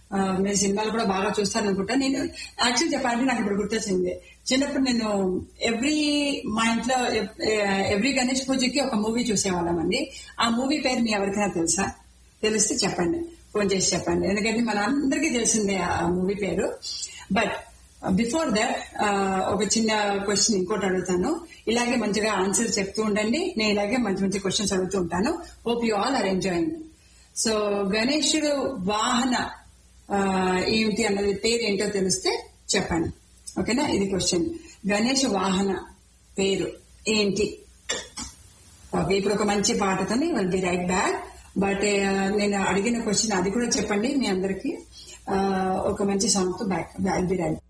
ఆ, మీరు సినిమాలు కూడా బాగా చూస్తారు అనుకుంటా నేను యాక్చువల్ చెప్పాలంటే నాకు ఇప్పుడు గుర్తొచ్చింది చిన్నప్పుడు నేను ఎవ్రీ మా ఇంట్లో ఎవ్రీ గణేష్ పూజకి ఒక మూవీ చూసేవాళ్ళం అండి ఆ మూవీ పేరు మీ ఎవరికైనా తెలుసా తెలిస్తే చెప్పండి ఫోన్ చేసి చెప్పండి ఎందుకంటే మన అందరికీ తెలిసిందే ఆ మూవీ పేరు బట్ బిఫోర్ దట్ ఒక చిన్న క్వశ్చన్ ఇంకోటి అడుగుతాను ఇలాగే మంచిగా ఆన్సర్ చెప్తూ ఉండండి నేను ఇలాగే మంచి మంచి క్వశ్చన్స్ అడుగుతూ ఉంటాను hope you all are enjoying so గణేశుడు వాహన ఆ, ఏమిటి అన్నది పేరు ఏంటో తెలిస్తే చెప్పండి ఓకేనా ఇది క్వశ్చన్ గణేష్ వాహన పేరు ఏంటి ఓకే ఇప్పుడు ఒక మంచి పాటతో will be right back but నేను అడిగిన క్వశ్చన్ అది కూడా చెప్పండి మీ అందరికి ఒక మంచి సాంగ్ తో బ్యాక్ విల్ బి రైట్